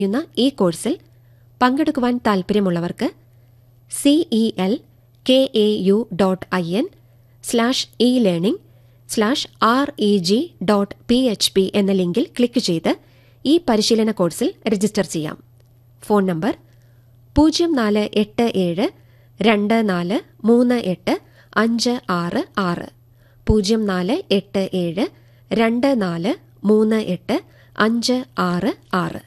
യുന്ന ഈ കോഴ്സിൽ പങ്കെടുക്കുവാൻ താൽപര്യമുള്ളവർക്ക് CEL K A U dot I N slash e learning slash R E G dot P H P എന്ന ലിങ്കിൽ ക്ലിക്ക് ചെയ്ത് ഈ പരിശീലന കോഴ്സിൽ രജിസ്റ്റർ ചെയ്യാം ഫോൺ നമ്പർ പൂജ്യം നാല് എട്ട് ഏഴ് രണ്ട് നാല് മൂന്ന് എട്ട് അഞ്ച് ആറ് ആറ് പൂജ്യം നാല് എട്ട് ഏഴ് രണ്ട് നാല് മൂന്ന് എട്ട് അഞ്ച് ആറ് ആറ്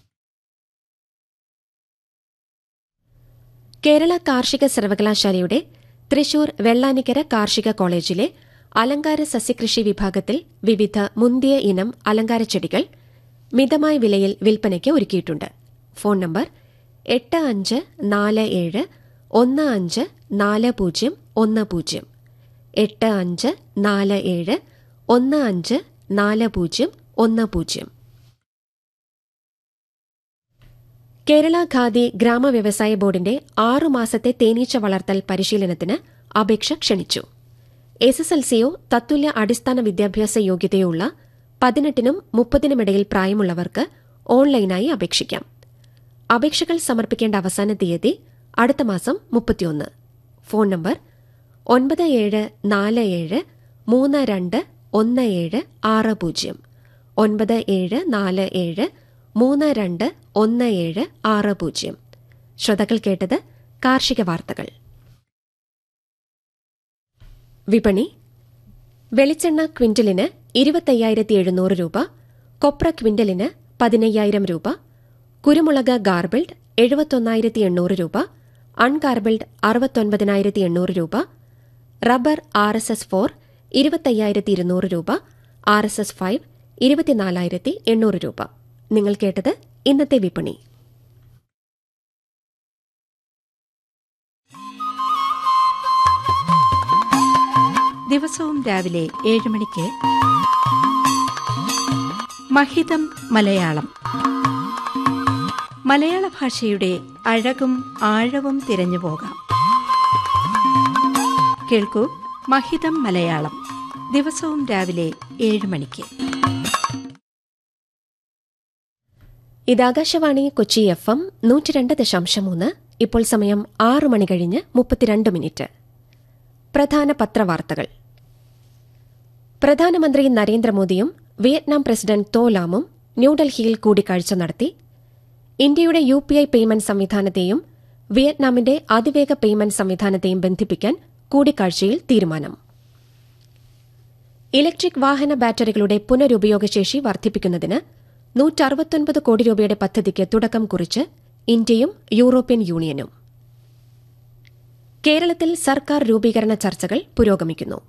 കേരള കാർഷിക സർവകലാശാലയുടെ തൃശൂർ വെള്ളാനിക്കര കാർഷിക കോളേജിലെ അലങ്കാര സസ്യകൃഷി വിഭാഗത്തിൽ വിവിധ മുന്തിയ ഇനം അലങ്കാര ചെടികൾ മിതമായ വിലയിൽ വിൽപ്പനയ്ക്ക് ഒരുക്കിയിട്ടുണ്ട് ഫോൺ നമ്പർ എട്ട് അഞ്ച് നാല് ഏഴ് ഒന്ന് അഞ്ച് നാല് പൂജ്യം ഒന്ന് പൂജ്യം എട്ട് അഞ്ച് നാല് ഏഴ് ഒന്ന് അഞ്ച് നാല് പൂജ്യം ഒന്ന് പൂജ്യം കേരള ഖാദി ഗ്രാമവ്യവസായ ബോർഡിന്റെ ആറുമാസത്തെ തേനീച്ച വളർത്തൽ പരിശീലനത്തിന് അപേക്ഷ ക്ഷണിച്ചു എസ് എസ് എൽ സിയോ തത്തുല്യ അടിസ്ഥാന വിദ്യാഭ്യാസ യോഗ്യതയോ ഉള്ള പതിനെട്ടിനും മുപ്പതിനുമിടയിൽ പ്രായമുള്ളവർക്ക് ഓൺലൈനായി അപേക്ഷിക്കാം അപേക്ഷകൾ സമർപ്പിക്കേണ്ട അവസാന തീയതി അടുത്ത മാസം മുപ്പത്തിയൊന്ന് ഫോൺ നമ്പർ ഒൻപത് ഏഴ് നാല് ഏഴ് മൂന്ന് രണ്ട് ഒന്ന് ഏഴ് ആറ് പൂജ്യം ഒൻപത് ഏഴ് നാല് ഏഴ് മൂന്ന് രണ്ട് ഒന്ന് ഏഴ് ആറ് പൂജ്യം ശ്രോതാക്കൾ കേട്ടത് കാർഷിക വാർത്തകൾ വിപണി വെളിച്ചെണ്ണ ക്വിന്റലിന് ഇരുപത്തയ്യായിരത്തി എഴുന്നൂറ് രൂപ കൊപ്ര ക്വിന്റലിന് പതിനയ്യായിരം രൂപ കുരുമുളക് ഗാർബിൾഡ് എഴുപത്തൊന്നായിരത്തി എണ്ണൂറ് രൂപ അൺഗാർബിൾഡ് അറുപത്തൊൻപതിനായിരത്തി എണ്ണൂറ് രൂപ rubber R S S four ഇരുപത്തയ്യായിരത്തി ഇരുന്നൂറ് രൂപ ആർ എസ് എസ് ഫൈവ് ഇരുപത്തിനാലായിരത്തി എണ്ണൂറ് രൂപ നിങ്ങൾ കേട്ടത് ഇന്നത്തെ വിപണി ദിവസവും രാവിലെ ഏഴ് മണിക്ക് മഹിതം മലയാളം മലയാള ഭാഷയുടെ അഴകും ആഴവും തിരഞ്ഞു പോകാം കേൾക്കൂ മഹിതം മലയാളം ദിവസവും രാവിലെ ഏഴ് മണിക്ക് ഇത് ആകാശവാണി കൊച്ചി എഫ് എം നൂറ്റിരണ്ട് ദശാംശം മൂന്ന് ഇപ്പോൾ സമയം ആറ് മണി കഴിഞ്ഞ് മുപ്പത്തിരണ്ട് മിനിറ്റ് പ്രധാന പത്രവാർത്തകൾ പ്രധാനമന്ത്രി നരേന്ദ്രമോദിയും വിയറ്റ്നാം പ്രസിഡന്റ് തോ ലാമും ന്യൂഡൽഹിയിൽ കൂടിക്കാഴ്ച നടത്തി ഇന്ത്യയുടെ യു പി ഐ പേയ്മെന്റ് സംവിധാനത്തെയും വിയറ്റ്നാമിന്റെ അതിവേഗ പേയ്മെന്റ് സംവിധാനത്തെയും ബന്ധിപ്പിക്കാൻ കൂടിക്കാഴ്ചയിൽ തീരുമാനം ഇലക്ട്രിക് വാഹന ബാറ്ററികളുടെ പുനരുപയോഗശേഷി വർദ്ധിപ്പിക്കുന്നതിന് നൂറ്ററുപത്തൊൻപത് കോടി രൂപയുടെ പദ്ധതിക്ക് തുടക്കം കുറിച്ച് ഇന്ത്യയും യൂറോപ്യൻ യൂണിയനും കേരളത്തിൽ സർക്കാർ രൂപീകരണ ചർച്ചകൾ പുരോഗമിക്കുന്നു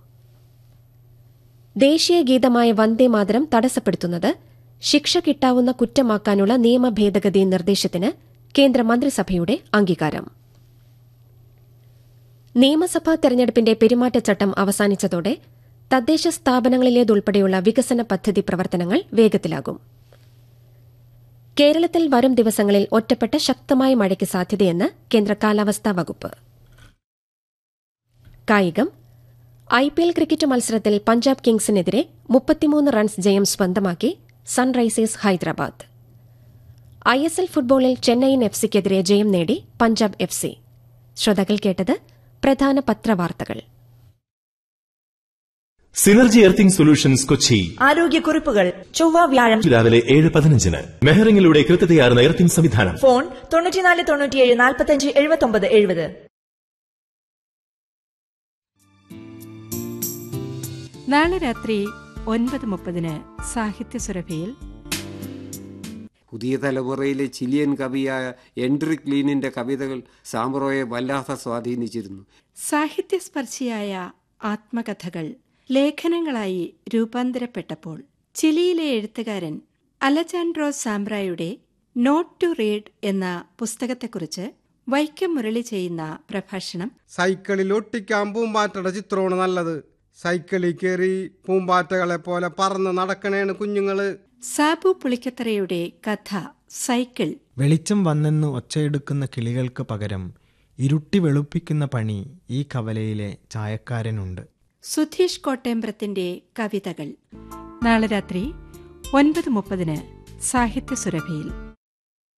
ദേശീയ ഗീതമായ വന്ദേമാതരം തടസ്സപ്പെടുത്തുന്നത് ശിക്ഷ കിട്ടാവുന്ന കുറ്റമാക്കാനുള്ള നിയമ ഭേദഗതി നിർദ്ദേശത്തിന് കേന്ദ്ര മന്ത്രിസഭയുടെ അംഗീകാരം നിയമസഭാ തെരഞ്ഞെടുപ്പിന്റെ പെരുമാറ്റച്ചട്ടം അവസാനിച്ചതോടെ തദ്ദേശ സ്ഥാപനങ്ങളിലേതുൾപ്പെടെയുള്ള വികസന പദ്ധതി പ്രവർത്തനങ്ങൾ വേഗത്തിലാകും കേരളത്തിൽ വരും ദിവസങ്ങളിൽ ഒറ്റപ്പെട്ട ശക്തമായ മഴയ്ക്ക് സാധ്യതയെന്ന് കേന്ദ്ര കാലാവസ്ഥാ വകുപ്പ് കായികം ഐ പി എൽ ക്രിക്കറ്റ് മത്സരത്തിൽ പഞ്ചാബ് കിങ്സിനെതിരെ മുപ്പത്തിമൂന്ന് റൺസ് ജയം സ്വന്തമാക്കി Sunrisers Hyderabad I S L ഫുട്ബോളിൽ ചെന്നൈയിൻ എഫ് സിക്കെതിരെ ജയം നേടി പഞ്ചാബ് എഫ് സി ശ്രോതാക്കൾ കേട്ടത് പ്രധാന പത്രവാർത്തകൾ സിനർജി എർത്തിംഗ് സൊല്യൂഷൻസ് കൊച്ചി ആരോഗ്യക്കുറിപ്പുകൾ ചൊവ്വ വ്യാഴം രാവിലെ ഏഴ് പതിനഞ്ചിന് മെഹറിംഗിലൂടെ കൃത്യതയാർന്ന എർത്തിംഗ് സംവിധാനം ഫോൺ തൊണ്ണൂറ്റിനാല് തൊണ്ണൂറ്റിയേഴ് നാൽപ്പത്തഞ്ച് എഴുപത്തൊമ്പത് എഴുപത് നാളെ രാത്രി ഒൻപത് മുപ്പതിന് സാഹിത്യ സുരഭിയിൽ പുതിയ തലമുറയിലെ ചിലിയൻ കവിയായ എൻഡ്രിക് ലീനിന്റെ കവിതകൾ സാമ്പ്രോയെ വല്ലാതെ സ്വാധീനിച്ചിരുന്നു സാഹിത്യസ്പർശിയായ ആത്മകഥകൾ ലേഖനങ്ങളായി രൂപാന്തരപ്പെട്ടപ്പോൾ ചിലിയിലെ എഴുത്തുകാരൻ അലജാൻഡ്രോ സാംബ്രായുടെ നോട്ട് ടു റീഡ് എന്ന പുസ്തകത്തെക്കുറിച്ച് വൈക്കം മുരളി ചെയ്യുന്ന പ്രഭാഷണം സൈക്കിളിൽ ഒട്ടിക്കാൻ പൂമ്പാറ്റയുടെ ചിത്രമാണ് നല്ലത് സൈക്കിളിൽ കയറി പൂമ്പാറ്റകളെ പോലെ പറന്ന് നടക്കണേണ് കുഞ്ഞുങ്ങള് സാബു പുളിക്കത്തറയുടെ കഥ സൈക്കിൾ വെളിച്ചം വന്നെന്ന് ഒച്ചയെടുക്കുന്ന കിളികൾക്ക് പകരം ഇരുട്ടി വെളുപ്പിക്കുന്ന പണി ഈ കവലയിലെ ചായക്കാരനുണ്ട് സുധീഷ് കോട്ടേമ്പ്രത്തിന്റെ കവിതകൾ നാളെ രാത്രി ഒൻപത് മുപ്പതിന് സാഹിത്യ സുരഭിയിൽ